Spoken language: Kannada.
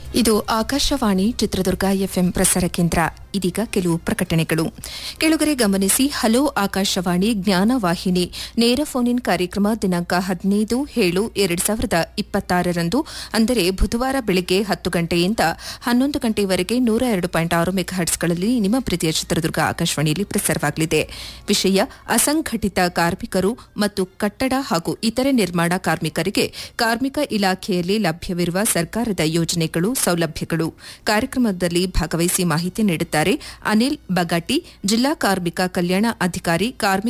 ಇದು ಆಕಾಶವಾಣಿ ಚಿತ್ರದುರ್ಗ ಎಫ್ಎಂ ಪ್ರಸಾರ ಕೇಂದ್ರ ಇದೀಗ ಕೆಲವು ಪ್ರಕಟಣೆಗಳು ಕೆಳಗರೆ ಗಮನಿಸಿ ಹಲೋ ಆಕಾಶವಾಣಿ ಜ್ಞಾನ ವಾಹಿನಿ ನೇರ ಫೋನ್ ಇನ್ ಕಾರ್ಯಕ್ರಮ ದಿನಾಂಕ ಹದಿನೈದು ಏಳು ಎರಡು ಸಾವಿರದ ಇಪ್ಪತ್ತಾರರಂದು ಅಂದರೆ ಬುಧವಾರ ಬೆಳಗ್ಗೆ ಹತ್ತು ಗಂಟೆಯಿಂದ ಹನ್ನೊಂದು ಗಂಟೆಯವರೆಗೆ ನೂರ ಎರಡು ಪಾಯಿಂಟ್ ಆರು ಮೆಗಾಹರ್ಟ್ಸ್ಗಳಲ್ಲಿ ನಿಮ್ಮ ಪ್ರೀತಿಯ ಚಿತ್ರದುರ್ಗ ಆಕಾಶವಾಣಿಯಲ್ಲಿ ಪ್ರಸಾರವಾಗಲಿದೆ ವಿಷಯ ಅಸಂಘಟಿತ ಕಾರ್ಮಿಕರು ಮತ್ತು ಕಟ್ಟಡ ಹಾಗೂ ಇತರೆ ನಿರ್ಮಾಣ ಕಾರ್ಮಿಕರಿಗೆ ಕಾರ್ಮಿಕ ಇಲಾಖೆಯಲ್ಲಿ ಲಭ್ಯವಿರುವ ಸರ್ಕಾರದ ಯೋಜನೆಗಳು ಸೌಲಭ್ಯಗಳು ಕಾರ್ಯಕ್ರಮದಲ್ಲಿ ಭಾಗವಹಿಸಿ ಮಾಹಿತಿ ನೀಡುತ್ತಾರೆ ಅನಿಲ್ ಬಗಾಟಿ ಜಿಲ್ಲಾ ಕಾರ್ಮಿಕ ಕಲ್ಯಾಣ ಅಧಿಕಾರಿ ಕಾರ್ಮಿಕ